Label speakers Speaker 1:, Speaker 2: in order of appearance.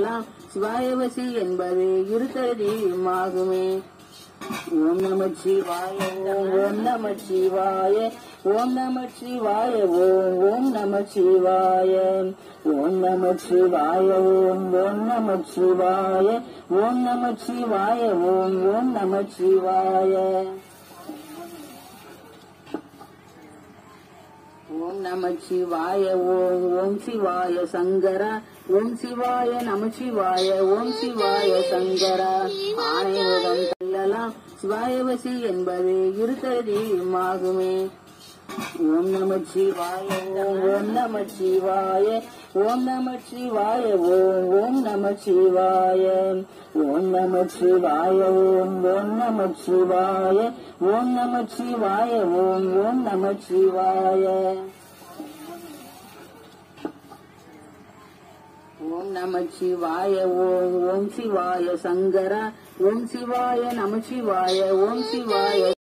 Speaker 1: செல்லலாம் சிவாயவசி என்பது இருத்தடியுமாகுமே ஓம் நம சிவாய ஓம் ஓம் நம சிவாய ஓம் நம சிவாய ஓம் ஓம் நம சிவாய ஓம் நம சிவாய ஓம் ஓம் நம சிவாய ஓம் நம சிவாய ஓம் ஓம் நம சிவாய ஓம் நம சிவாய ஓம் ஓம் சிவாய சங்கர ஓம் சிவாய நம சிவாய ஓம் சிவாய சங்கர ஆணைமுகம் செல்லலாம் சிவாயவசி என்பது இருத்தடியுமாகுமே ஓம் நம சிவாய ஓம் ஓம் நம சிவாய ஓம் நம சிவாய ஓம் ஓம் நம சிவாய ஓம் நம சிவாய ஓம் ஓம் நம சிவாய ஓம் நம சிவாய ஓம் ஓம் நம சிவாய ஓம் நம சிவாய ஓம் ஓம் சிவாய சங்கர ஓம் சிவாய நம சிவாய ஓம் சிவாய